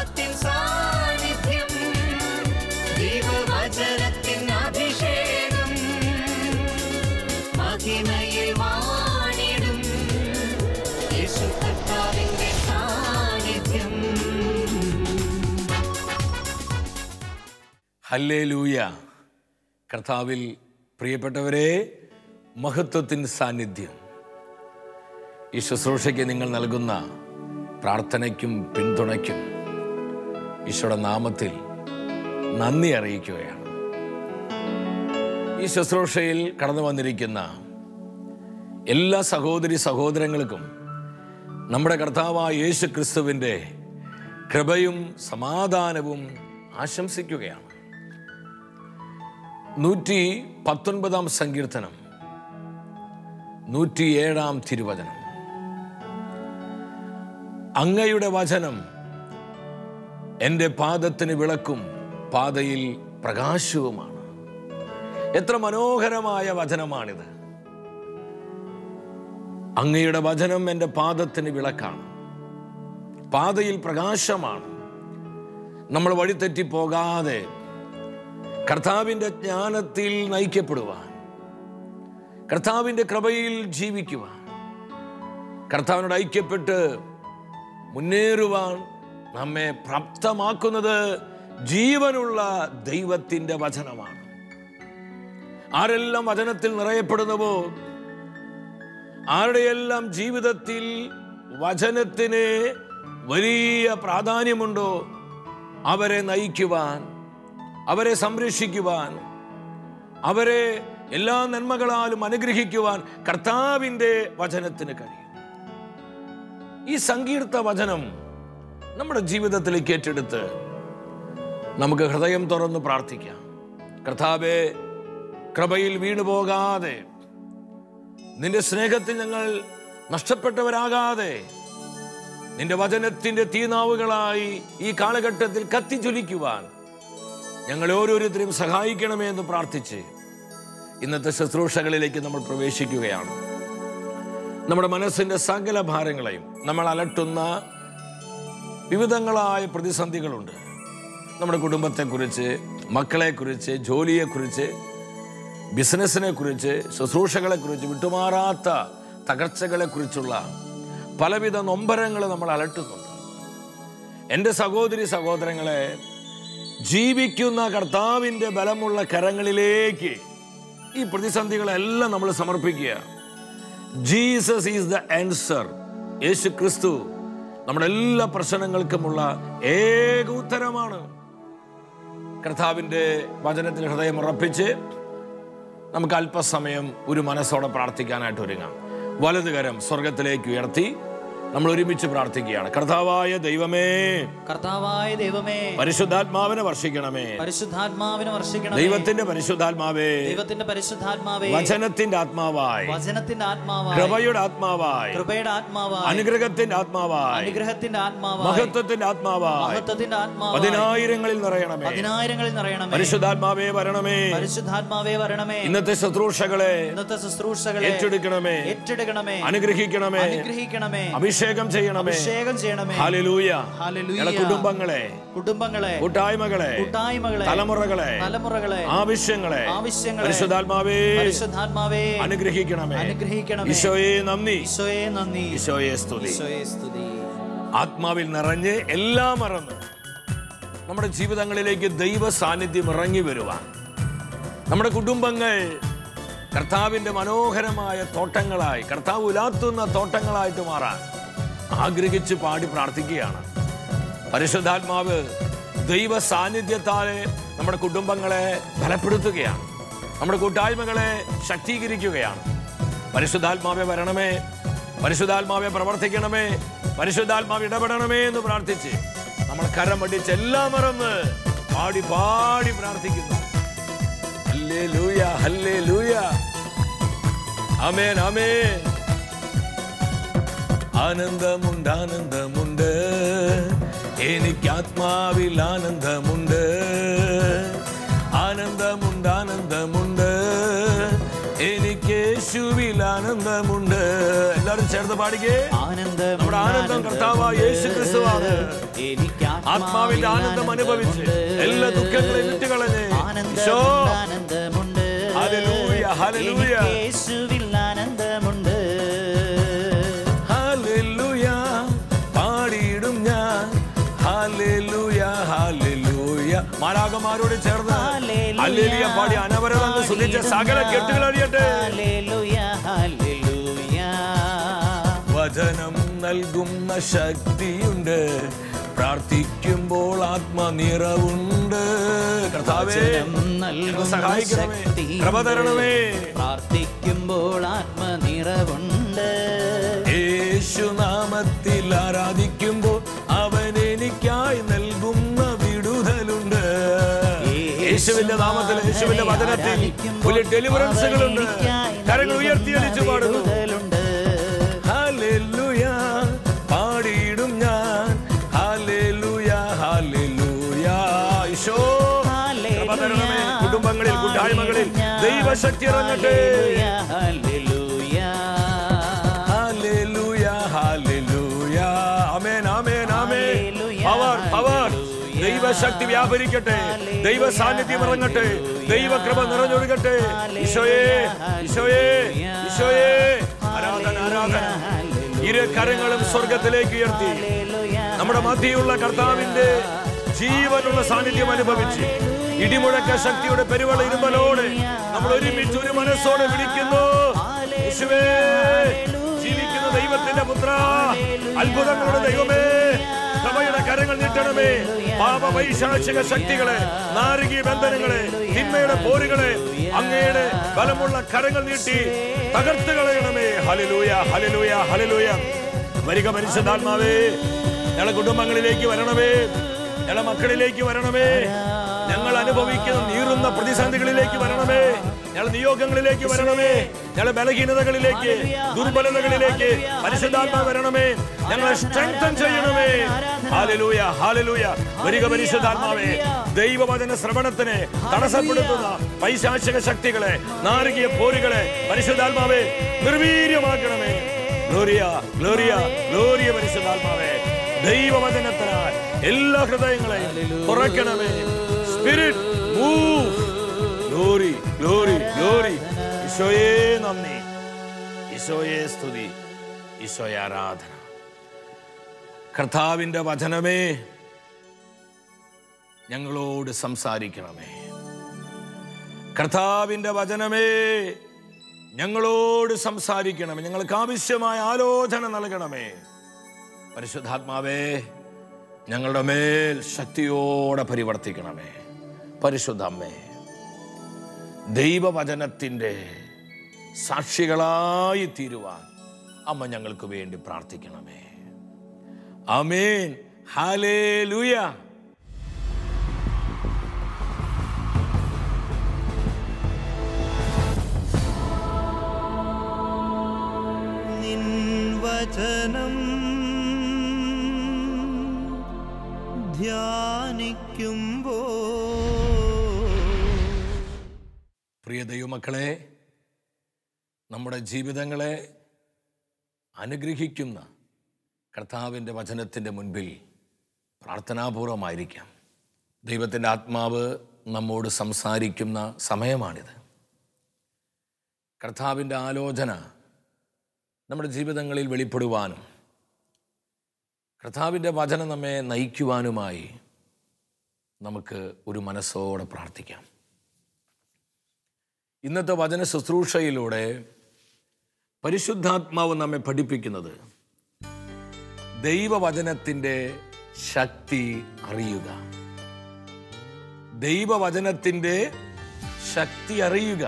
മഹത്വത്തിൻ സാന്നിധ്യം ദൈവവചനത്തിൻ അഭിഷേകം മഹിമയിൽ വാണിടും യേശു കർത്താവിന്റെ സാന്നിധ്യം ഹല്ലേലൂയ കർത്താവിൽ പ്രിയപ്പെട്ടവരെ മഹത്വത്തിൻ സാന്നിധ്യം ഈ ശുശ്രൂഷയ്ക്ക് നിങ്ങൾ നൽകുന്ന പ്രാർത്ഥനയ്ക്കും പിന്തുണയ്ക്കും ഈശോയുടെ നാമത്തിൽ നന്ദി അറിയിക്കുകയാണ് ഈ ശുശ്രൂഷയിൽ കടന്നു വന്നിരിക്കുന്ന എല്ലാ സഹോദരി സഹോദരങ്ങൾക്കും നമ്മുടെ കർത്താവായ യേശു ക്രിസ്തുവിൻ്റെ കൃപയും സമാധാനവും ആശംസിക്കുകയാണ് നൂറ്റി പത്തൊൻപതാം സങ്കീർത്തനം നൂറ്റിയേഴാം തിരുവചനം അങ്ങയുടെ വചനം എൻ്റെ പാദത്തിന് വിളക്കും പാതയിൽ പ്രകാശവുമാണ് എത്ര മനോഹരമായ വചനമാണിത് അങ്ങയുടെ വചനം എൻ്റെ പാദത്തിന് വിളക്കാണ് പാതയിൽ പ്രകാശമാണ് നമ്മൾ വഴിതെറ്റി പോകാതെ കർത്താവിൻ്റെ ജ്ഞാനത്തിൽ നയിക്കപ്പെടുവാൻ കർത്താവിൻ്റെ കൃപയിൽ ജീവിക്കുവാൻ കർത്താവിനോട് ഐക്യപ്പെട്ട് മുന്നേറുവാൻ നമ്മെ പ്രാപ്തമാക്കുന്നത് ജീവനുള്ള ദൈവത്തിൻ്റെ വചനമാണ് ആരെല്ലാം വചനത്തിൽ നിറയപ്പെടുന്നുവോ ആരുടെയെല്ലാം ജീവിതത്തിൽ വചനത്തിന് വലിയ പ്രാധാന്യമുണ്ടോ അവരെ നയിക്കുവാൻ അവരെ സംരക്ഷിക്കുവാൻ അവരെ എല്ലാ നന്മകളാലും അനുഗ്രഹിക്കുവാൻ കർത്താവിൻ്റെ വചനത്തിന് കഴിയും ഈ സങ്കീർത്ത വചനം നമ്മുടെ ജീവിതത്തിലേക്ക് ഏറ്റെടുത്ത് നമുക്ക് ഹൃദയം തുറന്ന് പ്രാർത്ഥിക്കാം കർത്താവെ കൃപയിൽ വീണു പോകാതെ നിന്റെ സ്നേഹത്തിൽ ഞങ്ങൾ നഷ്ടപ്പെട്ടവരാകാതെ നിന്റെ വചനത്തിന്റെ തീനാവുകളായി ഈ കാലഘട്ടത്തിൽ കത്തിജ്വലിക്കുവാൻ ഞങ്ങൾ ഓരോരുത്തരും സഹായിക്കണമേ എന്ന് പ്രാർത്ഥിച്ച് ഇന്നത്തെ ശുശ്രൂഷകളിലേക്ക് നമ്മൾ പ്രവേശിക്കുകയാണ് നമ്മുടെ മനസ്സിന്റെ സകല ഭാരങ്ങളെയും നമ്മൾ അലട്ടുന്ന വിവിധങ്ങളായ പ്രതിസന്ധികളുണ്ട് നമ്മുടെ കുടുംബത്തെക്കുറിച്ച് മക്കളെക്കുറിച്ച് ജോലിയെക്കുറിച്ച് ബിസിനസ്സിനെ കുറിച്ച് ശുശ്രൂഷകളെക്കുറിച്ച് വിട്ടുമാറാത്ത തകർച്ചകളെക്കുറിച്ചുള്ള പലവിധ നൊമ്പരങ്ങൾ നമ്മൾ അലട്ടുന്നുണ്ട് എൻ്റെ സഹോദരി സഹോദരങ്ങളെ ജീവിക്കുന്ന കർത്താവിൻ്റെ ബലമുള്ള കരങ്ങളിലേക്ക് ഈ പ്രതിസന്ധികളെല്ലാം നമ്മൾ സമർപ്പിക്കുക ജീസസ് ഈസ് ദ ആൻസർ യേശു ക്രിസ്തു നമ്മുടെ എല്ലാ പ്രശ്നങ്ങൾക്കുമുള്ള ഏക ഉത്തരമാണ് കർത്താവിൻ്റെ വചനത്തിൽ ഹൃദയം ഉറപ്പിച്ച് നമുക്ക് അല്പസമയം ഒരു മനസ്സോടെ പ്രാർത്ഥിക്കാനായിട്ട് ഒരുങ്ങാം വലതുകരം സ്വർഗത്തിലേക്ക് ഉയർത്തി നമ്മൾ ഒരുമിച്ച് പ്രാർത്ഥിക്കുകയാണ് കർത്താവായ ദൈവമേ കർത്താവായ ദൈവമേ പരിശുദ്ധാത്മാവിനെ വർഷിക്കണമേ പരിശുദ്ധാത്മാവിനെ വർഷിക്കണം ദൈവത്തിന്റെ പരിശുദ്ധാത്മാവേ ദൈവത്തിന്റെ പരിശുദ്ധാത്മാവേ വചനത്തിന്റെ ആത്മാവായി വചനത്തിന്റെ ആത്മാവായി കൃപയുടെ ആത്മാവായി കൃപയുടെ ആത്മാവായി അനുഗ്രഹത്തിന്റെ ആത്മാവായി അനുഗ്രഹത്തിന്റെ ആത്മാവായി മഹത്വത്തിന്റെ ആത്മാവായി മഹത്വത്തിന്റെ ആത്മാവായി പതിനായിരങ്ങളിൽ നിറയണമേ പതിനായിരങ്ങളിൽ നിറയണമേ പരിശുദ്ധാത്മാവേ വരണമേ പരിശുദ്ധാത്മാവേ വരണമേ ഇന്നത്തെ ശുശ്രൂഷകളെ ഇന്നത്തെ ശുശ്രൂഷകളെ ഏറ്റെടുക്കണമേ ഏറ്റെടുക്കണമേ അനുഗ്രഹിക്കണമേ അനുഗ്രഹിക്കണമേ അഭിഷേകം ചെയ്യണമേ അഭിഷേകം ചെയ്യണമേ ഹാലലൂയ ഹല്ലേലൂയ. ഞങ്ങളുടെ കുടുംബങ്ങളെ കുടുംബങ്ങളെ കൂട്ടായ്മകളെ കൂട്ടായ്മകളെ തലമുറകളെ തലമുറകളെ ആവശ്യങ്ങളെ ആവശ്യങ്ങളെ പരിശുദ്ധാത്മാവേ പരിശുദ്ധാത്മാവേ അനുഗ്രഹിക്കണമേ അനുഗ്രഹിക്കണമേ ഈശോയെ നന്ദി ഈശോയെ നന്ദി ഈശോയെ സ്തുതി ഈശോയെ സ്തുതി ആത്മാവിൽ നിറഞ്ഞ് എല്ലാം മറന്ന് നമ്മുടെ ജീവിതങ്ങളിലേക്ക് ദൈവ സാന്നിധ്യം ഇറങ്ങി വരുവാൻ നമ്മുടെ കുടുംബങ്ങൾ കർത്താവിൻ്റെ മനോഹരമായ തോട്ടങ്ങളായി കർത്താവ് ഉലാത്തുന്ന തോട്ടങ്ങളായിട്ട് മാറാൻ ആഗ്രഹിച്ച് പാടി പ്രാർത്ഥിക്കുകയാണ് പരിശുദ്ധാത്മാവ് ദൈവ സാന്നിധ്യത്താലെ നമ്മുടെ കുടുംബങ്ങളെ ബലപ്പെടുത്തുകയാണ് നമ്മുടെ കൂട്ടായ്മകളെ ശക്തീകരിക്കുകയാണ് പരിശുദ്ധാത്മാവെ വരണമേ പരിശുദ്ധാത്മാവെ പ്രവർത്തിക്കണമേ പരിശുദ്ധാത്മാവ് ഇടപെടണമേ എന്ന് പ്രാർത്ഥിച്ച് നമ്മൾ കരമടിച്ച് എല്ലാം മറന്ന് പാടി പാടി പ്രാർത്ഥിക്കുന്നു ഹല്ലേ ലൂയ ഹല്ലേ ലൂയ അമേൻ അമേൻ ആനന്ദമുണ്ട് ആനന്ദമുണ്ട് എനിക്ക് ആത്മാവിൽ ആനന്ദമുണ്ട് ആനന്ദമുണ്ട് ആനന്ദമുണ്ട് എനിക്ക് യേശുവിൽ ആനന്ദമുണ്ട് എല്ലാവരും ചേർന്ന് പാടിക്കേ ആനന്ദം നമ്മുടെ ആനന്ദം കർത്താവായ യേശു ക്രിസ്തുവാണ്. എനിക്ക് ആത്മാവിന്റെ ആനന്ദം അനുഭവിച്ച് എല്ലാ ദുഃഖങ്ങളെയും വിട്ടുകളഞ്ഞ് ഈശോ ആനന്ദമുണ്ട് ഹല്ലേലൂയ, ഹല്ലേലൂയ. എനിക്ക് യേശുവിൽ ആനന്ദമുണ്ട് ഹല്ലേലൂയ പാടിയിടും ഞാൻ ഹല്ലേലൂയ ഹല്ലേലൂയ മാലാകമാരോട് ചേർന്ന് ഹല്ലേലൂയ. ഹല്ലേലൂയ പാടി അനവരതം അങ്ങ് സ്തുതിച്ച സകല കെട്ടുകൾ അറിയട്ടെ ഹല്ലേലൂയ, ഹല്ലേലൂയ. വചനം നൽകുന്ന ശക്തിയുണ്ട് പ്രാർത്ഥിക്കുമ്പോൾ ആത്മനിറവുണ്ട് കർത്താവേ വചനം ഞങ്ങളെ നൽകുന്ന സഹായിക്കണമേ ശക്തി കൃപ തരണമേ പ്രാർത്ഥിക്കുമ്പോൾ ആത്മനിറവുണ്ട് യേശുനാമത്തിൽ ആരാധിക്കുമ്പോൾ അവൻ എനിക്കായി നൽകുന്ന വിടുതലുണ്ട് യേശുവിന്റെ നാമത്തിൽ യേശുവിന്റെ വചനത്തിൽ ഒരു ഡെലിവറൻസുകളുണ്ട് കരങ്ങൾ ഉയർത്തിയടിച്ചു പാടുന്നു വിടുതലുണ്ട്. ഹല്ലേലൂയ പാടിയിടും ഞാൻ ഹല്ലേലൂയ ഹല്ലേലൂയ ഈശോ കൃപ തരണമേ കുടുംബങ്ങളിൽ കൂട്ടായ്മകളിൽ ദൈവശക്തി ഇറങ്ങട്ടെ hallelujah, hallelujah. Hallelujah hallelujah amen amen amen power power ദൈവശക്തി വ്യാപരിക്കട്ടെ ദൈവ സാന്നിധ്യം ഇറങ്ങട്ടെ ദൈവകൃപ നിറഞ്ഞൊഴുകട്ടെ ഈശോയേ ഈശോയേ ഈശോയേ ആരാധന ആരാധന ഇരു കരങ്ങളും സ്വർഗത്തിലേക്ക് ഉയർത്തി നമ്മുടെ മധ്യയുള്ള കർത്താവിന്റെ ജീവനുള്ള സാന്നിധ്യം അനുഭവിച്ച് ഇടിമുഴക്ക ശക്തിയുടെ പെരുവള ഇരുമ്പലോടെ നമ്മൾ ഒരുമിച്ച് ഒരു മനസ്സോടെ വിളിക്കുന്നു യേശുവേ ജീവിക്കുന്ന ദൈവത്തിന്റെ പുത്ര അത്ഭുതങ്ങളുടെ ദൈവമേ സഭയുടെ കരങ്ങൾ നീട്ടണമേ പാപ പൈശാചിക ശക്തികളെ നാരകീയ ബന്ധനങ്ങളെ തിന്മയുടെ പോരുകളെ അങ്ങയുടെ ബലമുള്ള കരങ്ങൾ നീട്ടി തകർത്ത് കളയണമേ ഹലിലൂയ ഹലിലൂയ ഹലിലൂയ വരിക മനുഷ്യനാത്മാവേ ഞങ്ങളെ കുടുംബങ്ങളിലേക്ക് വരണമേ ഞങ്ങളെ മക്കളിലേക്ക് വരണമേ ഞങ്ങൾ അനുഭവിക്കുന്ന നീറുന്ന പ്രതിസന്ധികളിലേക്ക് വരണമേ ഞങ്ങളെ നിയോഗങ്ങളിലേക്ക് വരണമേ ഞങ്ങളെ ബലഹീനതകളിലേക്ക് ദുർബലതകളിലേക്ക് പരിശുദ്ധാത്മാ വരണമേ ഞങ്ങളെ സ്ട്രെങ്തൻ ചെയ്യണമേ ഹാലലൂയ ഹാലലൂയ വരിക പരിശുദ്ധാത്മാവേ ദൈവവചന ശ്രവണത്തിന് തടസ്സപ്പെടുത്തുന്ന പൈശാചിക ശക്തികളെ നാരകീയ പോരുകളെ പരിശുദ്ധാത്മാവേ നിർവീര്യമാക്കണമേ ഗ്ലോറിയ ഗ്ലോറിയ ഗ്ലോറിയ പരിശുദ്ധാത്മാവേ ദൈവവചനത്തിനാൽ എല്ലാ ഹൃദയങ്ങളെയും തുറക്കണമേ spirit move glory glory glory ഈശോയെ നന്ദി ഈശോയെ സ്തുതി ഈശോയെ ആരാധന കർത്താവിന്റെ വചനമേ ഞങ്ങളോട് സംസാരിക്കണമേ കർത്താവിന്റെ വചനമേ ഞങ്ങളോട് സംസാരിക്കണമേ ഞങ്ങൾക്ക് ആവശ്യമായ ആലോചന നൽകണമേ പരിശുദ്ധാത്മാവേ ഞങ്ങളുടെ മേൽ ശക്തിയോടെ പരിവർത്തിക്കണമേ പരിശുദ്ധ അമ്മേ ദൈവവചനത്തിൻ്റെ സാക്ഷികളായി തീരുവാൻ അമ്മ ഞങ്ങൾക്ക് വേണ്ടി പ്രാർത്ഥിക്കണമേ അമേൻ ഹാലേ ലൂയ നിൻ വചനം ധ്യാനിക്കുമ്പോ പ്രിയ ദൈവമക്കളെ നമ്മുടെ ജീവിതങ്ങളെ അനുഗ്രഹിക്കുന്ന കർത്താവിൻ്റെ വചനത്തിൻ്റെ മുൻപിൽ പ്രാർത്ഥനാപൂർവമായിരിക്കാം ദൈവത്തിൻ്റെ ആത്മാവ് നമ്മോട് സംസാരിക്കുന്ന സമയമാണിത് കർത്താവിൻ്റെ ആലോചന നമ്മുടെ ജീവിതങ്ങളിൽ വെളിപ്പെടുവാനും കർത്താവിൻ്റെ വചനം നമ്മെ നയിക്കുവാനുമായി നമുക്ക് ഒരു മനസ്സോടെ പ്രാർത്ഥിക്കാം ഇന്നത്തെ വചന ശുശ്രൂഷയിലൂടെ പരിശുദ്ധാത്മാവ് നമ്മെ പഠിപ്പിക്കുന്നത് ദൈവവചനത്തിൻ്റെ ശക്തി അറിയുക ദൈവവചനത്തിൻ്റെ ശക്തി അറിയുക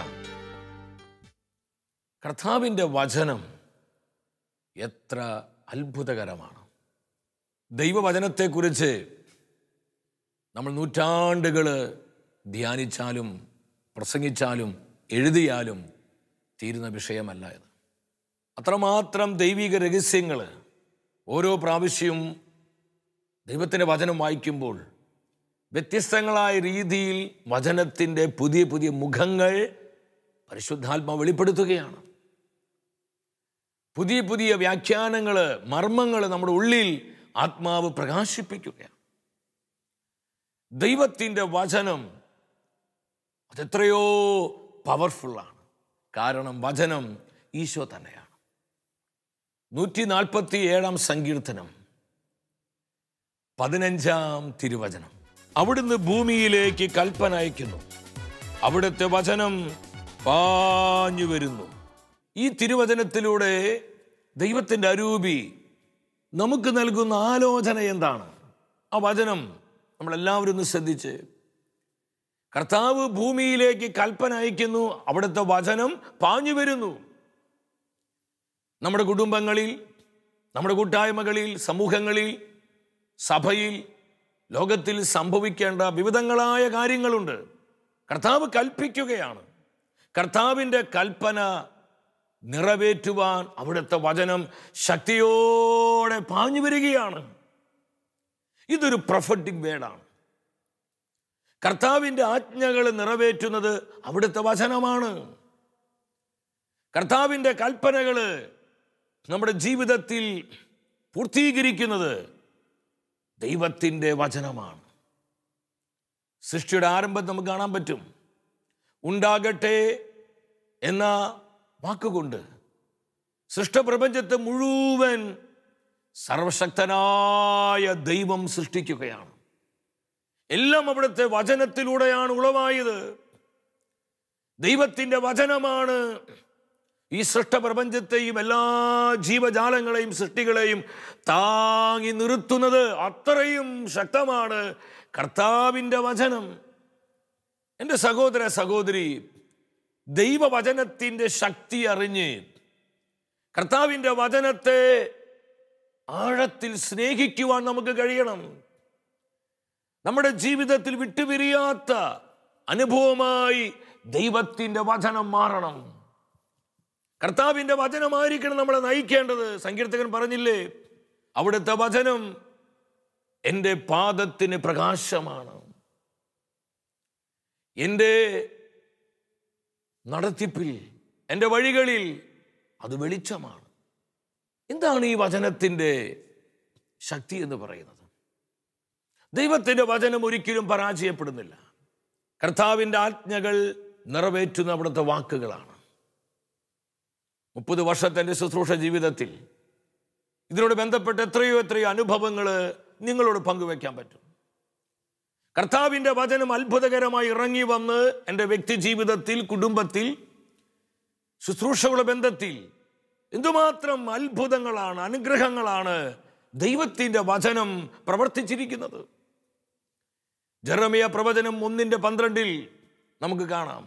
കർത്താവിൻ്റെ വചനം എത്ര അത്ഭുതകരമാണ് ദൈവവചനത്തെക്കുറിച്ച് നമ്മൾ നൂറ്റാണ്ടുകൾ ധ്യാനിച്ചാലും പ്രസംഗിച്ചാലും എഴുതിയാലും തീരുന്ന വിഷയമല്ല ഇത് അത്രമാത്രം ദൈവിക രഹസ്യങ്ങൾ ഓരോ പ്രാവശ്യവും ദൈവത്തിൻ്റെ വചനം വായിക്കുമ്പോൾ വ്യത്യസ്തങ്ങളായ രീതിയിൽ വചനത്തിൻ്റെ പുതിയ പുതിയ മുഖങ്ങൾ പരിശുദ്ധാത്മ വെളിപ്പെടുത്തുകയാണ് പുതിയ പുതിയ വ്യാഖ്യാനങ്ങൾ മർമ്മങ്ങൾ നമ്മുടെ ഉള്ളിൽ ആത്മാവ് പ്രകാശിപ്പിക്കുകയാണ് ദൈവത്തിൻ്റെ വചനം അതെത്രയോ പവർഫുള്ളാണ് കാരണം വചനം ഈശോ തന്നെയാണ് നൂറ്റി നാൽപ്പത്തി ഏഴാം സങ്കീർത്തനം പതിനഞ്ചാം തിരുവചനം അവിടുന്ന് ഭൂമിയിലേക്ക് കൽപ്പന അയക്കുന്നു അവിടുത്തെ വചനം പാഞ്ഞു വരുന്നു ഈ തിരുവചനത്തിലൂടെ ദൈവത്തിൻ്റെ അരൂപി നമുക്ക് നൽകുന്ന ആലോചന എന്താണ് ആ വചനം നമ്മളെല്ലാവരും ഒന്ന് ശ്രദ്ധിച്ച് കർത്താവ് ഭൂമിയിലേക്ക് കൽപ്പന അയക്കുന്നു അവിടുത്തെ വചനം പാഞ്ഞു വരുന്നു നമ്മുടെ കുടുംബങ്ങളിൽ നമ്മുടെ കൂട്ടായ്മകളിൽ സമൂഹങ്ങളിൽ സഭയിൽ ലോകത്തിൽ സംഭവിക്കേണ്ട വിവിധങ്ങളായ കാര്യങ്ങളുണ്ട് കർത്താവ് കൽപ്പിക്കുകയാണ് കർത്താവിൻ്റെ കൽപ്പന നിറവേറ്റുവാൻ അവിടുത്തെ വചനം ശക്തിയോടെ പാഞ്ഞു വരികയാണ് ഇതൊരു പ്രൊഫറ്റിക് വേടാണ് കർത്താവിൻ്റെ ആജ്ഞകൾ നിറവേറ്റുന്നത് അവിടുത്തെ വചനമാണ് കർത്താവിൻ്റെ കൽപ്പനകൾ നമ്മുടെ ജീവിതത്തിൽ പൂർത്തീകരിക്കുന്നത് ദൈവത്തിൻ്റെ വചനമാണ് സൃഷ്ടിയുടെ ആരംഭം നമുക്ക് കാണാൻ പറ്റും ഉണ്ടാകട്ടെ എന്ന വാക്കുകൊണ്ട് സൃഷ്ടപ്രപഞ്ചത്തെ മുഴുവൻ സർവശക്തനായ ദൈവം സൃഷ്ടിക്കുകയാണ് എല്ലാം അവിടുത്തെ വചനത്തിലൂടെയാണ് ഉളവായത് ദൈവത്തിൻ്റെ വചനമാണ് ഈ സൃഷ്ടപ്രപഞ്ചത്തെയും എല്ലാ ജീവജാലങ്ങളെയും സൃഷ്ടികളെയും താങ്ങി നിർത്തുന്നത് അത്രയും ശക്തമാണ് കർത്താവിൻ്റെ വചനം എൻ്റെ സഹോദര സഹോദരി ദൈവവചനത്തിൻ്റെ ശക്തി അറിഞ്ഞ് കർത്താവിൻ്റെ വചനത്തെ ആഴത്തിൽ സ്നേഹിക്കുവാൻ നമുക്ക് കഴിയണം നമ്മുടെ ജീവിതത്തിൽ വിട്ടുപിരിയാത്ത അനുഭവമായി ദൈവത്തിൻ്റെ വചനം മാറണം കർത്താവിൻ്റെ വചനമായിരിക്കണം നമ്മളെ നയിക്കേണ്ടത് സങ്കീർത്തകൻ പറഞ്ഞില്ലേ അവിടുത്തെ വചനം എൻ്റെ പാദത്തിന് പ്രകാശമാണ് എൻ്റെ നടത്തിപ്പിൽ എൻ്റെ വഴികളിൽ അത് വെളിച്ചമാണ് എന്താണ് ഈ വചനത്തിൻ്റെ ശക്തി എന്ന് പറയുന്നത് ദൈവത്തിൻ്റെ വചനം ഒരിക്കലും പരാജയപ്പെടുന്നില്ല കർത്താവിൻ്റെ ആജ്ഞകൾ നിറവേറ്റുന്ന അവിടുത്തെ വാക്കുകളാണ് മുപ്പത് വർഷത്തെ എൻ്റെ ശുശ്രൂഷ ജീവിതത്തിൽ ഇതിനോട് ബന്ധപ്പെട്ട് എത്രയോ എത്രയോ അനുഭവങ്ങൾ നിങ്ങളോട് പങ്കുവെക്കാൻ പറ്റും കർത്താവിൻ്റെ വചനം അത്ഭുതകരമായി ഇറങ്ങി വന്ന് എൻ്റെ വ്യക്തി ജീവിതത്തിൽ കുടുംബത്തിൽ ശുശ്രൂഷകളുടെ ബന്ധത്തിൽ എന്തുമാത്രം അത്ഭുതങ്ങളാണ് അനുഗ്രഹങ്ങളാണ് ദൈവത്തിൻ്റെ വചനം പ്രവർത്തിച്ചിരിക്കുന്നത് ജെറമിയ പ്രവചനം ഒന്നിൻ്റെ പന്ത്രണ്ടിൽ നമുക്ക് കാണാം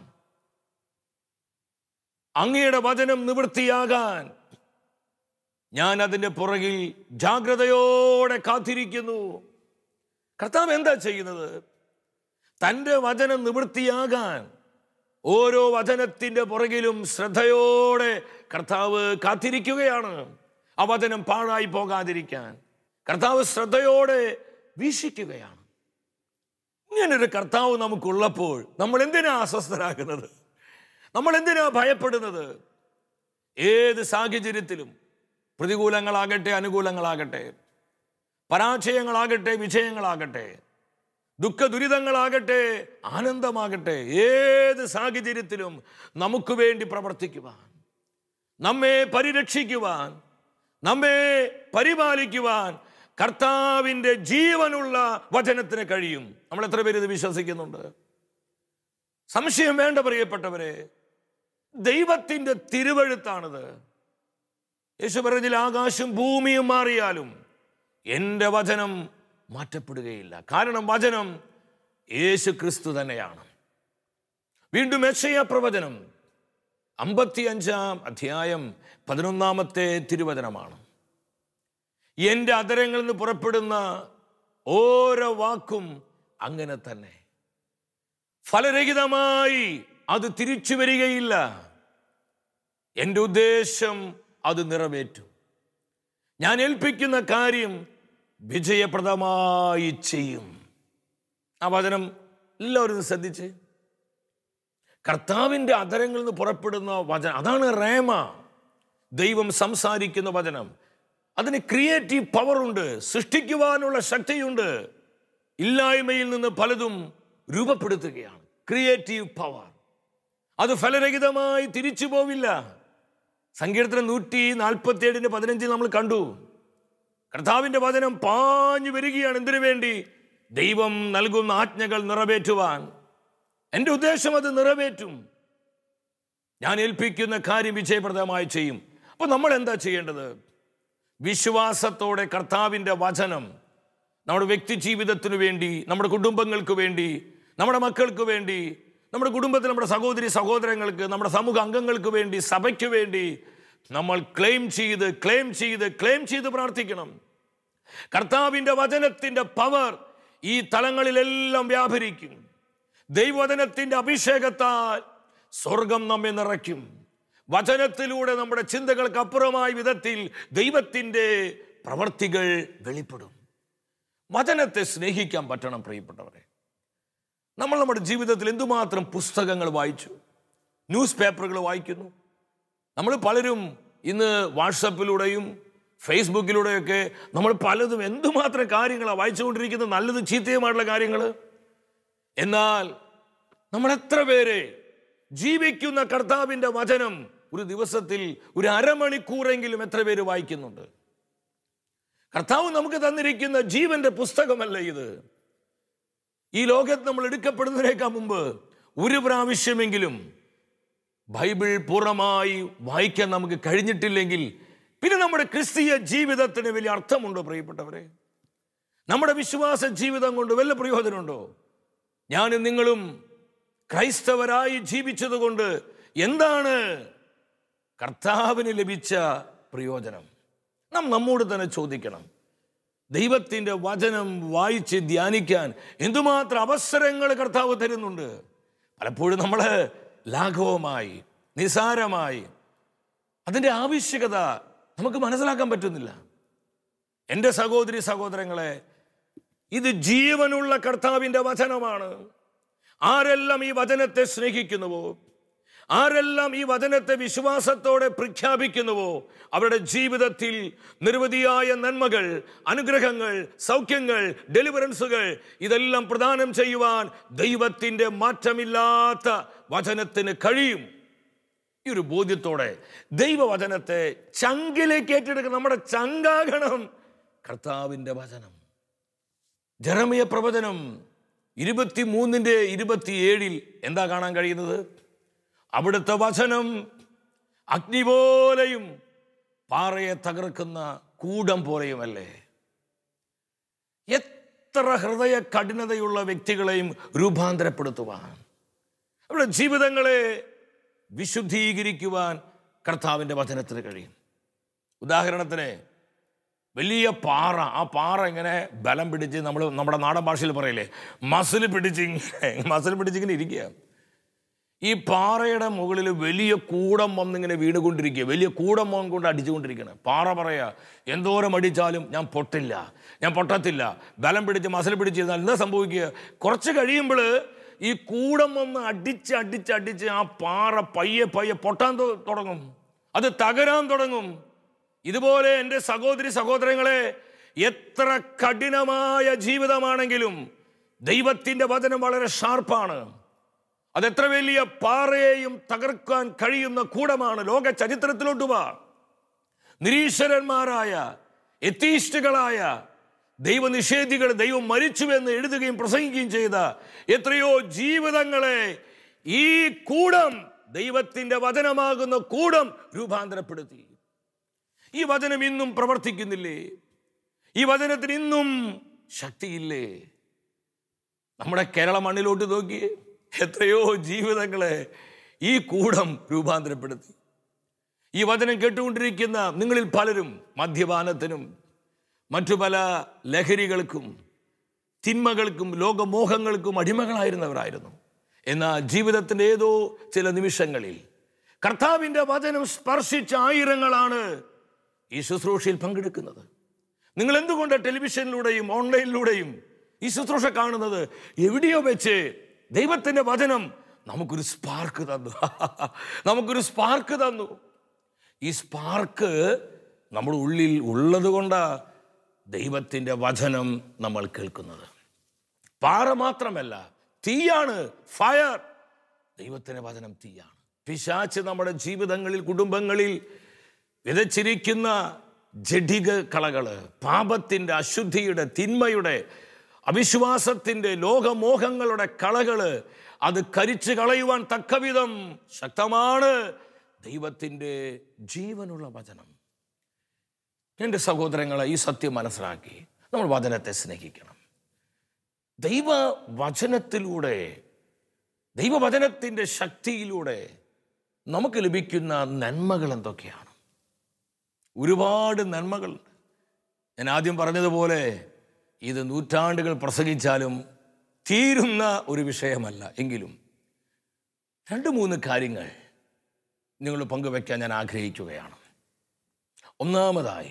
അങ്ങയുടെ വചനം നിവൃത്തിയാകാൻ ഞാൻ അതിൻ്റെ പുറകിൽ ജാഗ്രതയോടെ കാത്തിരിക്കുന്നു കർത്താവ് എന്താ ചെയ്യുന്നത് തൻ്റെ വചനം നിവൃത്തിയാകാൻ ഓരോ വചനത്തിൻ്റെ പുറകിലും ശ്രദ്ധയോടെ കർത്താവ് കാത്തിരിക്കുകയാണ് ആ വചനം പാഴായി പോകാതിരിക്കാൻ കർത്താവ് ശ്രദ്ധയോടെ വീക്ഷിക്കുകയാണ് ഇങ്ങനൊരു കർത്താവ് നമുക്കുള്ളപ്പോൾ നമ്മൾ എന്തിനാ അസ്വസ്ഥരാകുന്നത് നമ്മൾ എന്തിനാ ഭയപ്പെടുന്നത് ഏത് സാഹചര്യത്തിലും പ്രതികൂലങ്ങളാകട്ടെ അനുകൂലങ്ങളാകട്ടെ പരാജയങ്ങളാകട്ടെ വിജയങ്ങളാകട്ടെ ദുഃഖ ദുരിതങ്ങളാകട്ടെ ആനന്ദമാകട്ടെ ഏത് സാഹചര്യത്തിലും നമുക്ക് വേണ്ടി പ്രവർത്തിക്കുവാൻ നമ്മെ പരിരക്ഷിക്കുവാൻ നമ്മെ പരിപാലിക്കുവാൻ കർത്താവിൻ്റെ ജീവനുള്ള വചനത്തിന് കഴിയും നമ്മൾ എത്ര പേര് ഇത് വിശ്വസിക്കുന്നുണ്ട് സംശയം വേണ്ട പ്രിയപ്പെട്ടവരെ ദൈവത്തിൻ്റെ തിരുവഴുത്താണിത് യേശു പറഞ്ഞതിൽ ആകാശം ഭൂമിയും മാറിയാലും എൻ്റെ വചനം മാറ്റപ്പെടുകയില്ല കാരണം വചനം യേശു ക്രിസ്തു തന്നെയാണ് വീണ്ടും യക്ഷയ പ്രവചനം അമ്പത്തി അഞ്ചാം അധ്യായം പതിനൊന്നാമത്തെ തിരുവചനമാണ് എൻ്റെ അതരങ്ങളിൽ നിന്ന് പുറപ്പെടുന്ന ഓരോ വാക്കും അങ്ങനെ തന്നെ ഫലരഹിതമായി അത് തിരിച്ചു വരികയില്ല എൻ്റെ ഉദ്ദേശം അത് നിറവേറ്റും ഞാൻ ഏൽപ്പിക്കുന്ന കാര്യം വിജയപ്രദമായി ചെയ്യും ആ വചനം എല്ലാവരും ഒന്ന് ശ്രദ്ധിച്ച് കർത്താവിൻ്റെ അതരങ്ങളിൽ നിന്ന് പുറപ്പെടുന്ന വചനം അതാണ് റേമ ദൈവം സംസാരിക്കുന്ന വചനം അതിന് ക്രിയേറ്റീവ് പവറുണ്ട് സൃഷ്ടിക്കുവാനുള്ള ശക്തിയുണ്ട് ഇല്ലായ്മയിൽ നിന്ന് പലതും രൂപപ്പെടുത്തുകയാണ് ക്രിയേറ്റീവ് പവർ അത് ഫലരഹിതമായി തിരിച്ചു പോവില്ല സങ്കീർത്തനം നൂറ്റി നാൽപ്പത്തി ഏഴിന് പതിനഞ്ചിൽ നമ്മൾ കണ്ടു കർത്താവിന്റെ വചനം പാഞ്ഞു വരികയാണ് എന്തിനു വേണ്ടി ദൈവം നൽകുന്ന ആജ്ഞകൾ നിറവേറ്റുവാൻ എൻ്റെ ഉദ്ദേശം അത് നിറവേറ്റും ഞാൻ ഏൽപ്പിക്കുന്ന കാര്യം വിജയപ്രദമായി ചെയ്യും അപ്പൊ നമ്മൾ എന്താ ചെയ്യേണ്ടത് വിശ്വാസത്തോടെ കർത്താവിൻ്റെ വചനം നമ്മുടെ വ്യക്തി ജീവിതത്തിനു വേണ്ടി നമ്മുടെ കുടുംബങ്ങൾക്ക് വേണ്ടി നമ്മുടെ മക്കൾക്ക് വേണ്ടി നമ്മുടെ കുടുംബത്തിൽ നമ്മുടെ സഹോദരി സഹോദരങ്ങൾക്ക് നമ്മുടെ സമൂഹ അംഗങ്ങൾക്ക് വേണ്ടി സഭയ്ക്ക് വേണ്ടി നമ്മൾ ക്ലെയിം ചെയ്ത് ക്ലെയിം ചെയ്ത് ക്ലെയിം ചെയ്ത് പ്രാർത്ഥിക്കണം കർത്താവിൻ്റെ വചനത്തിൻ്റെ പവർ ഈ തലങ്ങളിലെല്ലാം വ്യാപരിക്കും ദൈവവചനത്തിൻ്റെ അഭിഷേകത്താൽ സ്വർഗം നമ്മെ നിറയ്ക്കും വചനത്തിലൂടെ നമ്മുടെ ചിന്തകൾക്ക് അപ്പുറമായ വിധത്തിൽ ദൈവത്തിൻ്റെ പ്രവർത്തികൾ വെളിപ്പെടും വചനത്തെ സ്നേഹിക്കാൻ പറ്റണം പ്രിയപ്പെട്ടവരെ നമ്മൾ നമ്മുടെ ജീവിതത്തിൽ എന്തുമാത്രം പുസ്തകങ്ങൾ വായിച്ചു ന്യൂസ് പേപ്പറുകൾ വായിക്കുന്നു നമ്മൾ പലരും ഇന്ന് വാട്സപ്പിലൂടെയും ഫേസ്ബുക്കിലൂടെയൊക്കെ നമ്മൾ പലതും എന്തുമാത്രം കാര്യങ്ങളാണ് വായിച്ചുകൊണ്ടിരിക്കുന്നത് നല്ലതും ചീത്തയുമായിട്ടുള്ള കാര്യങ്ങൾ എന്നാൽ നമ്മൾ എത്ര പേരെ ജീവിക്കുന്ന കർത്താവിൻ്റെ വചനം ഒരു ദിവസത്തിൽ ഒരു അരമണിക്കൂറെങ്കിലും എത്ര പേര് വായിക്കുന്നുണ്ട് കർത്താവ് നമുക്ക് തന്നിരിക്കുന്ന ജീവന്റെ പുസ്തകമല്ല ഇത് ഈ ലോകത്ത് നമ്മൾ എടുക്കപ്പെടുന്നതിനേക്കാൾ മുമ്പ് ഒരു പ്രാവശ്യമെങ്കിലും ബൈബിൾ പൂർണ്ണമായി വായിക്കാൻ നമുക്ക് കഴിഞ്ഞിട്ടില്ലെങ്കിൽ പിന്നെ നമ്മുടെ ക്രിസ്തീയ ജീവിതത്തിന് വലിയ അർത്ഥമുണ്ടോ പ്രിയപ്പെട്ടവരെ നമ്മുടെ വിശ്വാസ ജീവിതം കൊണ്ട് വല്ല പ്രയോജനമുണ്ടോ ഞാനും നിങ്ങളും ക്രൈസ്തവരായി ജീവിച്ചതുകൊണ്ട് എന്താണ് കർത്താവിന് ലഭിച്ച പ്രയോജനം നാം നമ്മോട് തന്നെ ചോദിക്കണം ദൈവത്തിൻ്റെ വചനം വായിച്ച് ധ്യാനിക്കാൻ എന്തുമാത്രം അവസരങ്ങൾ കർത്താവ് തരുന്നുണ്ട് പലപ്പോഴും നമ്മൾ ലാഘവമായി നിസാരമായി അതിൻ്റെ ആവശ്യകത നമുക്ക് മനസ്സിലാക്കാൻ പറ്റുന്നില്ല എൻ്റെ സഹോദരി സഹോദരങ്ങളെ ഇത് ജീവനുള്ള കർത്താവിൻ്റെ വചനമാണ് ആരെല്ലാം ഈ വചനത്തെ സ്നേഹിക്കുന്നുവോ ആരെല്ലാം ഈ വചനത്തെ വിശ്വാസത്തോടെ പ്രഖ്യാപിക്കുന്നുവോ അവരുടെ ജീവിതത്തിൽ നിരവധിയായ നന്മകൾ അനുഗ്രഹങ്ങൾ സൗഖ്യങ്ങൾ ഡെലിവറൻസുകൾ ഇതെല്ലാം പ്രദാനം ചെയ്യുവാൻ ദൈവത്തിൻ്റെ മാറ്റമില്ലാത്ത വചനത്തിന് കഴിയും ഈ ഒരു ബോധ്യത്തോടെ ദൈവവചനത്തെ ചങ്കിലേക്ക് ഏറ്റെടുക്കുന്ന നമ്മുടെ ചങ്കാകണം കർത്താവിൻ്റെ വചനം ജറമിയ പ്രവചനം ഇരുപത്തി മൂന്നിൻ്റെ ഇരുപത്തിയേഴിൽ എന്താ കാണാൻ കഴിയുന്നത് അവിടുത്തെ വചനം അഗ്നി പോലെയും പാറയെ തകർക്കുന്ന കൂടം പോലെയുമല്ലേ എത്ര ഹൃദയ കഠിനതയുള്ള വ്യക്തികളെയും രൂപാന്തരപ്പെടുത്തുവാൻ അവരുടെ ജീവിതങ്ങളെ വിശുദ്ധീകരിക്കുവാൻ കർത്താവിൻ്റെ വചനത്തിന് കഴിയും ഉദാഹരണത്തിന് വലിയ പാറ ആ പാറ ഇങ്ങനെ ബലം പിടിച്ച് നമ്മൾ നമ്മുടെ നാടൻ ഭാഷയിൽ പറയില്ലേ മസിൽ പിടിച്ച് ഇങ്ങനെ മസിൽ പിടിച്ചിങ്ങനെ ഇരിക്കുക ഈ പാറയുടെ മുകളിൽ വലിയ കൂടം വന്നിങ്ങനെ വീണുകൊണ്ടിരിക്കുക വലിയ കൂടം വന്ന് കൊണ്ട് അടിച്ചുകൊണ്ടിരിക്കുകയാണ് പാറ പറയാ എന്തോരം അടിച്ചാലും ഞാൻ പൊട്ടില്ല ഞാൻ പൊട്ടത്തില്ല ബലം പിടിച്ച് മസിൽ പിടിച്ചിരുന്നാൽ എന്താ സംഭവിക്കുക കുറച്ച് കഴിയുമ്പോൾ ഈ കൂടം വന്ന് അടിച്ച് അടിച്ച് അടിച്ച് ആ പാറ പയ്യെ പയ്യെ പൊട്ടാൻ തൊ- തുടങ്ങും അത് തകരാൻ തുടങ്ങും ഇതുപോലെ എൻ്റെ സഹോദരി സഹോദരങ്ങളെ എത്ര കഠിനമായ ജീവിതമാണെങ്കിലും ദൈവത്തിൻ്റെ വചനം വളരെ ഷാർപ്പാണ് അതെത്ര വലിയ പാറയെയും തകർക്കാൻ കഴിയുന്ന കൂടമാണ് ലോക ചരിത്രത്തിലോട്ട് വാ നിരീശ്വരന്മാരായ എത്തീസ്റ്റുകളായ ദൈവനിഷേധികൾ ദൈവം മരിച്ചുവെന്ന് എഴുതുകയും പ്രസംഗിക്കുകയും ചെയ്ത എത്രയോ ജീവിതങ്ങളെ ഈ കൂടം ദൈവത്തിന്റെ വചനമാകുന്ന കൂടം രൂപാന്തരപ്പെടുത്തി ഈ വചനം ഇന്നും പ്രവർത്തിക്കുന്നില്ലേ ഈ വചനത്തിന് ഇന്നും ശക്തിയില്ലേ നമ്മുടെ കേരള മണ്ണിലോട്ട് നോക്കി എത്രയോ ജീവിതങ്ങളെ ഈ കൂടം രൂപാന്തരപ്പെടുത്തി ഈ വചനം കേട്ടുകൊണ്ടിരിക്കുന്ന നിങ്ങളിൽ പലരും മദ്യപാനത്തിനും മറ്റു പല ലഹരികൾക്കും തിന്മകൾക്കും ലോകമോഹങ്ങൾക്കും അടിമകളായിരുന്നവരായിരുന്നു എന്നാൽ ജീവിതത്തിൻ്റെ ഏതോ ചില നിമിഷങ്ങളിൽ കർത്താവിൻ്റെ വചനം സ്പർശിച്ച ആയിരങ്ങളാണ് ഈ ശുശ്രൂഷയിൽ പങ്കെടുക്കുന്നത് നിങ്ങൾ എന്തുകൊണ്ട് ടെലിവിഷനിലൂടെയും ഓൺലൈനിലൂടെയും ഈ ശുശ്രൂഷ കാണുന്നത് എവിടെയോ വെച്ച് ദൈവത്തിൻ്റെ വചനം നമുക്കൊരു സ്പാർക്ക് തന്നു നമുക്കൊരു സ്പാർക്ക് തന്നു ഈ സ്പാർക്ക് നമ്മുടെ ഉള്ളിൽ ഉള്ളത് കൊണ്ടാണ് ദൈവത്തിൻ്റെ വചനം നമ്മൾ കേൾക്കുന്നത് പാറ മാത്രമല്ല തീയാണ് ഫയർ ദൈവത്തിന്റെ വചനം തീയാണ് പിശാച്ച് നമ്മുടെ ജീവിതങ്ങളിൽ കുടുംബങ്ങളിൽ വിതച്ചിരിക്കുന്ന ജഡിക കളകള് പാപത്തിന്റെ അശുദ്ധിയുടെ തിന്മയുടെ അവിശ്വാസത്തിന്റെ ലോകമോഹങ്ങളുടെ കളകള് അത് കരിച്ചു കളയുവാൻ തക്കവിധം ശക്തമാണ് ദൈവത്തിൻ്റെ ജീവനുള്ള വചനം എൻ്റെ സഹോദരങ്ങളെ ഈ സത്യം മനസ്സിലാക്കി നമ്മൾ വചനത്തെ സ്നേഹിക്കണം ദൈവ വചനത്തിലൂടെ ദൈവവചനത്തിൻ്റെ ശക്തിയിലൂടെ നമുക്ക് ലഭിക്കുന്ന നന്മകൾ എന്തൊക്കെയാണ് ഒരുപാട് നന്മകളുണ്ട് ഞാൻ ആദ്യം പറഞ്ഞതുപോലെ ഇത് നൂറ്റാണ്ടുകൾ പ്രസംഗിച്ചാലും തീരുന്ന ഒരു വിഷയമല്ല എങ്കിലും രണ്ട് മൂന്ന് കാര്യങ്ങൾ നിങ്ങൾ പങ്കുവെക്കാൻ ഞാൻ ആഗ്രഹിക്കുകയാണ് ഒന്നാമതായി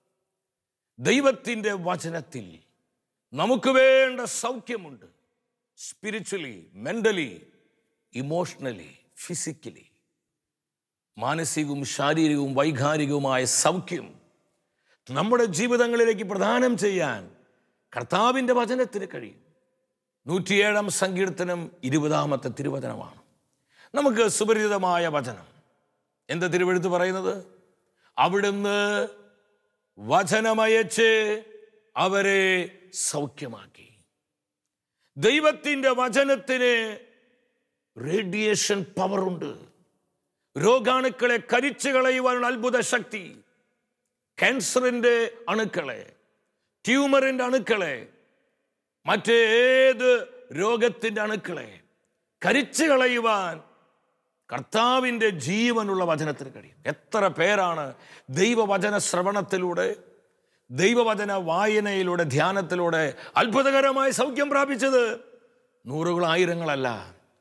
ദൈവത്തിൻ്റെ വചനത്തിൽ നമുക്ക് വേണ്ട സൗഖ്യമുണ്ട് സ്പിരിച്വലി മെൻ്റലി ഇമോഷണലി ഫിസിക്കലി മാനസികവും ശാരീരികവും വൈകാരികവുമായ സൗഖ്യം നമ്മുടെ ജീവിതങ്ങളിലേക്ക് പ്രദാനം ചെയ്യാൻ കർത്താവിൻ്റെ വചനത്തിന് കഴിയും നൂറ്റിയേഴാം സങ്കീർത്തനം ഇരുപതാമത്തെ തിരുവചനമാണ് നമുക്ക് സുപരിചിതമായ വചനം എന്താ തിരുവെഴുത്ത് പറയുന്നത് അവിടുന്ന് വചനമയച്ച് അവരെ സൗഖ്യമാക്കി ദൈവത്തിൻ്റെ വചനത്തിന് റേഡിയേഷൻ പവറുണ്ട് രോഗാണുക്കളെ കരിച്ചു കളയുവാനുള്ള അത്ഭുത ശക്തി ക്യാൻസറിൻ്റെ അണുക്കളെ ട്യൂമറിൻ്റെ അണുക്കളെ മറ്റേത് രോഗത്തിൻ്റെ അണുക്കളെ കരിച്ചു കളയുവാൻ കർത്താവിൻ്റെ ജീവനുള്ള വചനത്തിന് കഴിയും എത്ര പേരാണ് ദൈവവചന ശ്രവണത്തിലൂടെ ദൈവവചന വായനയിലൂടെ ധ്യാനത്തിലൂടെ അത്ഭുതകരമായ സൗഖ്യം പ്രാപിച്ചത് നൂറുകൾ ആയിരങ്ങളല്ല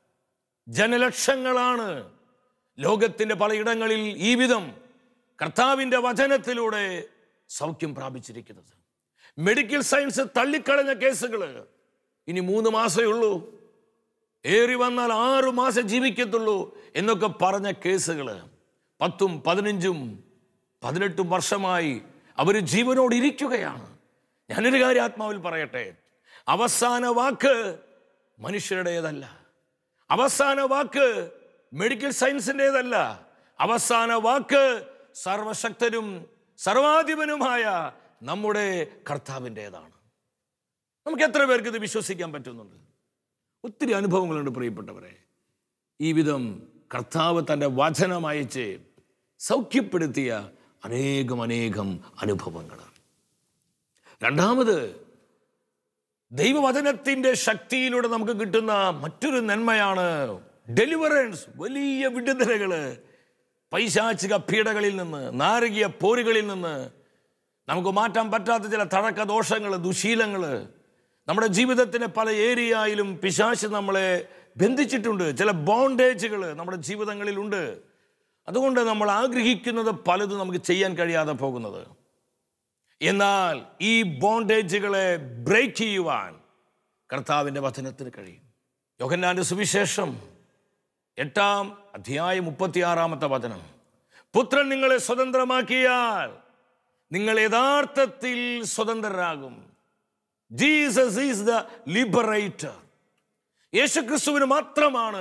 ജനലക്ഷങ്ങളാണ് ലോകത്തിൻ്റെ പലയിടങ്ങളിൽ ഈ വിധം കർത്താവിൻ്റെ വചനത്തിലൂടെ സൗഖ്യം പ്രാപിച്ചിരിക്കുന്നത് മെഡിക്കൽ സയൻസ് തള്ളിക്കളഞ്ഞ കേസുകൾ ഇനി മൂന്ന് മാസമേ ഉള്ളൂ ഏറി വന്നാൽ ആറു മാസം ജീവിക്കത്തുള്ളൂ എന്നൊക്കെ പറഞ്ഞ കേസുകൾ പത്തും പതിനഞ്ചും പതിനെട്ടും വർഷമായി അവർ ജീവനോട് ഇരിക്കുകയാണ് ഞാനൊരു കാര്യം ആത്മാവിൽ പറയട്ടെ അവസാന വാക്ക് മനുഷ്യരുടേതല്ല അവസാന വാക്ക് മെഡിക്കൽ സയൻസിൻ്റെതല്ല അവസാന വാക്ക് സർവശക്തനും സർവാധിപനുമായ നമ്മുടെ കർത്താവിൻ്റെതാണ് നമുക്ക് എത്ര പേർക്ക് ഇത് വിശ്വസിക്കാൻ പറ്റുന്നുണ്ട് ഒത്തിരി അനുഭവങ്ങളുണ്ട് പ്രിയപ്പെട്ടവരെ ഈ വിധം കർത്താവ് തൻ്റെ വചനം അയച്ച് സൗഖ്യപ്പെടുത്തിയ അനേകം അനേകം അനുഭവങ്ങൾ രണ്ടാമത് ദൈവവചനത്തിൻ്റെ ശക്തിയിലൂടെ നമുക്ക് കിട്ടുന്ന മറ്റൊരു നന്മയാണ് ഡെലിവറൻസ് വലിയ വിടുതലകള് പൈശാചിക പീഡകളിൽ നിന്ന് നാരകീയ പോരുകളിൽ നിന്ന് നമുക്ക് മാറ്റാൻ പറ്റാത്ത ചില തഴക്ക ദോഷങ്ങൾ ദുശീലങ്ങൾ നമ്മുടെ ജീവിതത്തിൻ്റെ പല ഏരിയയിലും പിശാശ് നമ്മളെ ബന്ധിച്ചിട്ടുണ്ട് ചില ബോണ്ടേജുകൾ നമ്മുടെ ജീവിതങ്ങളിലുണ്ട് അതുകൊണ്ട് നമ്മൾ ആഗ്രഹിക്കുന്നത് പലതും നമുക്ക് ചെയ്യാൻ കഴിയാതെ പോകുന്നത് എന്നാൽ ഈ ബോണ്ടേജുകളെ ബ്രേക്ക് ചെയ്യുവാൻ കർത്താവിൻ്റെ വചനത്തിന് കഴിയും യോഹന്നാന്റെ സുവിശേഷം എട്ടാം അധ്യായം മുപ്പത്തിയാറാമത്തെ വചനം പുത്രൻ നിങ്ങളെ സ്വതന്ത്രമാക്കിയാൽ നിങ്ങൾ യഥാർത്ഥത്തിൽ സ്വതന്ത്രരാകും ജീസസ് ഈസ് ദ ലിബറേറ്റർ യേശുക്രിസ്തുവിന് മാത്രമാണ്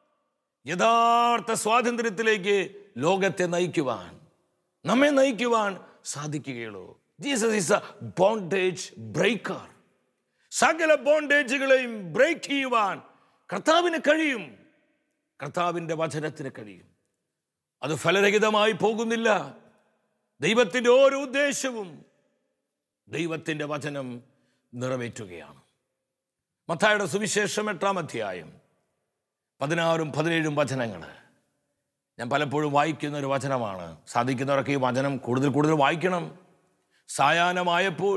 യഥാർത്ഥ സ്വാതന്ത്ര്യത്തിലേക്ക് ലോകത്തെ നയിക്കുവാൻ നമ്മെ നയിക്കുവാൻ സാധിക്കുകയുള്ളൂ Jesus is a bondage breaker സകല ബോണ്ടേജുകളെയും ബ്രേക്ക് ചെയ്യുവാൻ കർത്താവിന് കഴിയും കർത്താവിൻ്റെ വചനത്തിന് കഴിയും അത് ഫലരഹിതമായി പോകുന്നില്ല ദൈവത്തിൻ്റെ ഓരോ ഉദ്ദേശവും ദൈവത്തിൻ്റെ വചനം നിറവേറ്റുകയാണ് മത്തായുടെ സുവിശേഷം എട്ടാം അധ്യായം പതിനാറും പതിനേഴും വചനങ്ങൾ ഞാൻ പലപ്പോഴും വായിക്കുന്ന ഒരു വചനമാണ് സാധിക്കുന്നവരൊക്കെ ഈ വചനം കൂടുതൽ കൂടുതൽ വായിക്കണം സായാഹ്നമായപ്പോൾ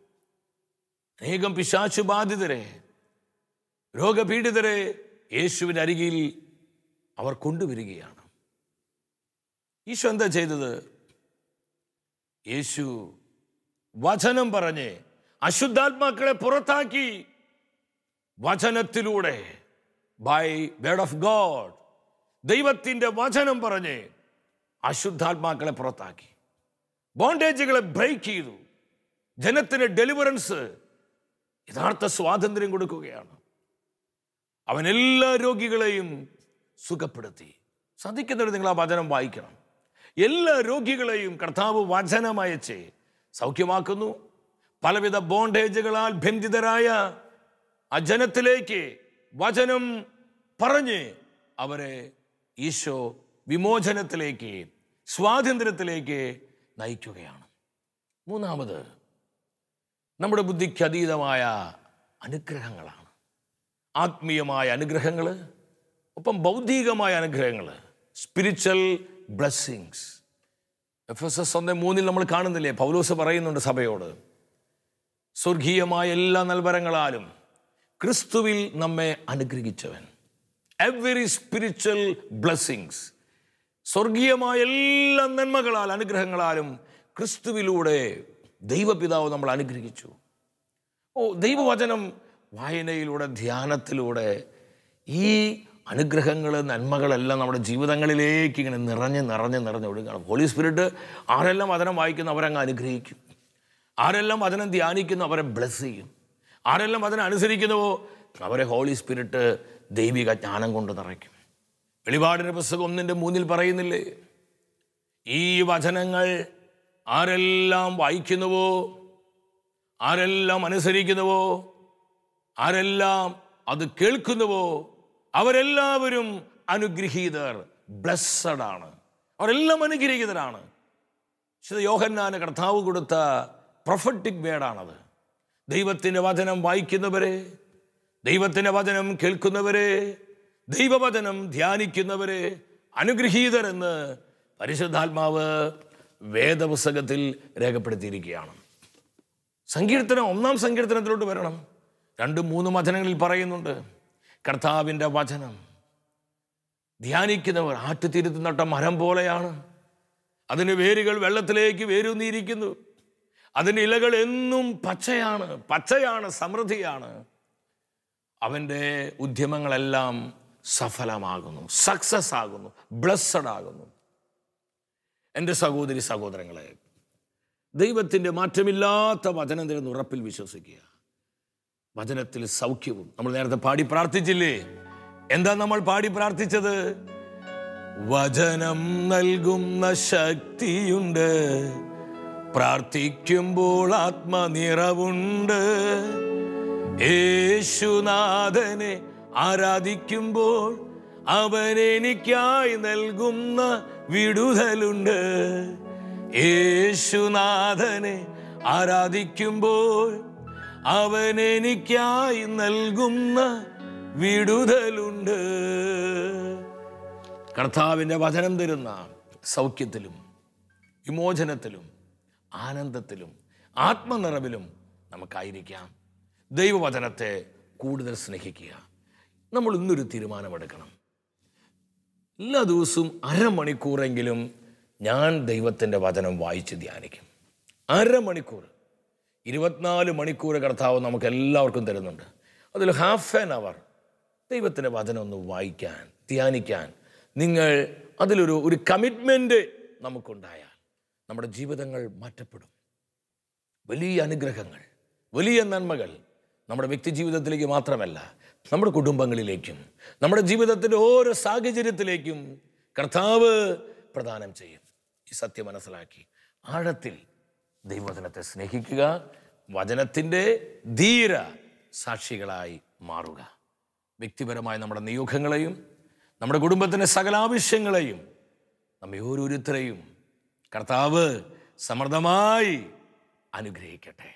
അനേകം പിശാചു ബാധിതരെ രോഗപീഡിതരെ യേശുവിൻ്റെ അരികിൽ അവർ കൊണ്ടുവരികയാണ് ഈശോ എന്താ ചെയ്തത് യേശു വചനം പറഞ്ഞ് അശുദ്ധാത്മാക്കളെ പുറത്താക്കി വചനത്തിലൂടെ ബൈ വേർഡ് ഓഫ് ഗോഡ് ദൈവത്തിൻ്റെ വചനം പറഞ്ഞ് അശുദ്ധാത്മാക്കളെ പുറത്താക്കി ബോണ്ടേജുകളെ ബ്രേക്ക് ചെയ്തു ജനത്തിന് ഡെലിവറൻസ് യഥാർത്ഥ സ്വാതന്ത്ര്യം കൊടുക്കുകയാണ് അവൻ എല്ലാ രോഗികളെയും സുഖപ്പെടുത്തി ശ്രദ്ധിക്കുന്നവർ നിങ്ങൾ ആ വചനം വായിക്കണം എല്ലാ രോഗികളെയും കർത്താവ് വചനം അയച്ച് സൗഖ്യമാക്കുന്നു പലവിധ ബോണ്ടേജുകളാൽ ബന്ധിതരായ ആ ജനത്തിലേക്ക് വചനം പറഞ്ഞ് അവരെ ഈശോ വിമോചനത്തിലേക്ക് സ്വാതന്ത്ര്യത്തിലേക്ക് നയിക്കുകയാണ് മൂന്നാമത് നമ്മുടെ ബുദ്ധിക്ക് അതീതമായ അനുഗ്രഹങ്ങളാണ് ആത്മീയമായ അനുഗ്രഹങ്ങൾ ഒപ്പം ഭൗതികമായ അനുഗ്രഹങ്ങൾ spiritual blessings F S S ഒന്ന് മൂന്നിൽ നമ്മൾ കാണുന്നില്ലേ പൗലോസ് പറയുന്നുണ്ട് സഭയോട് സ്വർഗീയമായ എല്ലാ നൽവരങ്ങളാലും ക്രിസ്തുവിൽ നമ്മെ അനുഗ്രഹിച്ചവൻ എവറി സ്പിരിച്വൽ ബ്ലെസ്സിങ്സ് സ്വർഗീയമായ എല്ലാ നന്മകളാൽ അനുഗ്രഹങ്ങളാലും ക്രിസ്തുവിലൂടെ ദൈവപിതാവ് നമ്മൾ അനുഗ്രഹിച്ചു ഓ ദൈവവചനം വായനയിലൂടെ ധ്യാനത്തിലൂടെ ഈ അനുഗ്രഹങ്ങൾ നന്മകളെല്ലാം നമ്മുടെ ജീവിതങ്ങളിലേക്ക് ഇങ്ങനെ നിറഞ്ഞ് നിറഞ്ഞ് നിറഞ്ഞ് ഒഴുകണം ഹോളി സ്പിരിറ്റ് ആരെല്ലാം വചനം വായിക്കുന്ന അവരങ്ങ് അനുഗ്രഹിക്കും ആരെല്ലാം വചനം ധ്യാനിക്കുന്നു അവരെ ബ്ലെസ് ചെയ്യും ആരെല്ലാം വചനം അനുസരിക്കുന്നുവോ അവരെ ഹോളി സ്പിരിറ്റ് ദൈവിക ജ്ഞാനം കൊണ്ട് നിറയ്ക്കും വെളിപാടിൻ്റെ പുസ്തകം ഒന്നിൻ്റെ മൂന്നിൽ പറയുന്നില്ലേ ഈ വചനങ്ങൾ ആരെല്ലാം വായിക്കുന്നുവോ ആരെല്ലാം അനുസരിക്കുന്നുവോ ആരെല്ലാം അത് കേൾക്കുന്നുവോ അവരെല്ലാവരും അനുഗ്രഹീതർ ബ്ലസ്സഡ് ആണ് അവരെല്ലാം അനുഗ്രഹീതരാണ് വിശുദ്ധ യോഹന്നാന് കർത്താവ് കൊടുത്ത പ്രൊഫറ്റിക് വേർഡാണത് ദൈവത്തിൻ്റെ വചനം വായിക്കുന്നവരെ ദൈവത്തിൻ്റെ വചനം കേൾക്കുന്നവരെ ദൈവവചനം ധ്യാനിക്കുന്നവരെ അനുഗ്രഹീതരെന്ന് പരിശുദ്ധാത്മാവ് വേദപുസ്തകത്തിൽ രേഖപ്പെടുത്തിയിരിക്കുകയാണ് സങ്കീർത്തനം ഒന്നാം സങ്കീർത്തനത്തിലോട്ട് വരണം രണ്ടും മൂന്നും വചനങ്ങളിൽ പറയുന്നുണ്ട് കർത്താവിൻ്റെ വചനം ധ്യാനിക്കുന്നവർ ആറ്റുതീരത്ത് നട്ട മരം പോലെയാണ് അതിന് വേരുകൾ വെള്ളത്തിലേക്ക് വേരൂന്നിയിരിക്കുന്നു അതിൻ്റെ ഇലകൾ എന്നും പച്ചയാണ് പച്ചയാണ് സമൃദ്ധിയാണ് അവൻ്റെ ഉദ്യമങ്ങളെല്ലാം സഫലമാകുന്നു സക്സസ് ആകുന്നു ബ്ലസ്സഡ് ആകുന്നു എൻ്റെ സഹോദരി സഹോദരങ്ങളെ ദൈവത്തിൻ്റെ മാറ്റമില്ലാത്ത വചനത്തിൻ്റെ ഉറപ്പിൽ വിശ്വസിക്കുക വചനത്തിൽ സൗഖ്യവും നമ്മൾ നേരത്തെ പാടി പ്രാർത്ഥിച്ചില്ലേ എന്താ നമ്മൾ പാടി പ്രാർത്ഥിച്ചത് വചനം നൽകുന്ന ശക്തിയുണ്ട് പ്രാർത്ഥിക്കുമ്പോൾ ആത്മനിറവുണ്ട് യേശുനാഥനെ ആരാധിക്കുമ്പോൾ അവൻ എനിക്കായി നൽകുന്ന വിടുതലുണ്ട് യേശുനാഥനെ ആരാധിക്കുമ്പോൾ അവൻ എനിക്കായി നൽകുന്ന വിടുതലുണ്ട് കർത്താവിൻ്റെ വചനം തരുന്ന സൗഖ്യത്തിലും വിമോചനത്തിലും ആനന്ദത്തിലും ആത്മനിറവിലും നമുക്കായിരിക്കാം ദൈവവചനത്തെ കൂടുതൽ സ്നേഹിക്കുക നമ്മൾ ഇന്നൊരു തീരുമാനമെടുക്കണം എല്ലാ ദിവസവും അരമണിക്കൂറെങ്കിലും ഞാൻ ദൈവത്തിൻ്റെ വചനം വായിച്ച് ധ്യാനിക്കും അരമണിക്കൂർ ഇരുപത്തിനാല് മണിക്കൂർ കർത്താവ് നമുക്ക് എല്ലാവർക്കും തരുന്നുണ്ട് അതിൽ ഹാഫ് ആൻ അവർ ദൈവത്തിൻ്റെ വചനം ഒന്ന് വായിക്കാൻ ധ്യാനിക്കാൻ നിങ്ങൾ അതിലൊരു ഒരു കമ്മിറ്റ്മെൻറ്റ് നമുക്കുണ്ടായാൽ നമ്മുടെ ജീവിതങ്ങൾ മാറ്റപ്പെടും വലിയ അനുഗ്രഹങ്ങൾ വലിയ നന്മകൾ നമ്മുടെ വ്യക്തി ജീവിതത്തിലേക്ക് മാത്രമല്ല നമ്മുടെ കുടുംബങ്ങളിലേക്കും നമ്മുടെ ജീവിതത്തിൻ്റെ ഓരോ സാഹചര്യത്തിലേക്കും കർത്താവ് പ്രദാനം ചെയ്യും ഈ സത്യം മനസ്സിലാക്കി ആഴത്തിൽ ദൈവവചനത്തെ സ്നേഹിക്കുക വചനത്തിൻ്റെ ധീര സാക്ഷികളായി മാറുക വ്യക്തിപരമായ നമ്മുടെ നിയോഗങ്ങളെയും നമ്മുടെ കുടുംബത്തിൻ്റെ സകല ആവശ്യങ്ങളെയും നമ്മെ ഓരോരുത്തരെയും കർത്താവ് സമൃദ്ധമായി അനുഗ്രഹിക്കട്ടെ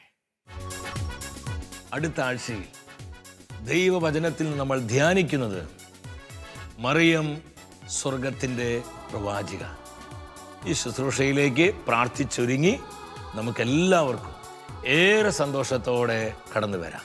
അടുത്ത ആഴ്ചയിൽ ദൈവവചനത്തിൽ നമ്മൾ ധ്യാനിക്കുന്നത് മറിയം സ്വർഗത്തിൻ്റെ പ്രവാചിക ഈ ശുശ്രൂഷയിലേക്ക് പ്രാർത്ഥിച്ചൊരുങ്ങി നമുക്കെല്ലാവർക്കും ഏറെ സന്തോഷത്തോടെ കടന്നു വരാം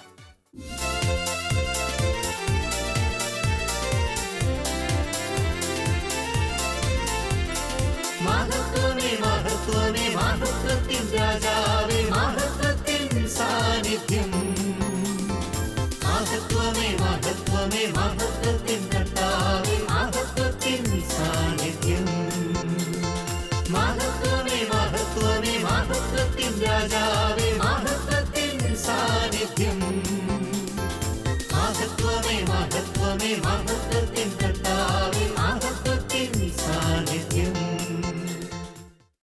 മഹത്വമേ മഹത്വമേ മഹത്വത്തിൻ രാജാവേ മഹത്വത്തിൻ സാന്നിധ്യം മഹത്വമേ മഹത്വമേ മഹത്വത്തിൻ കർത്താവേ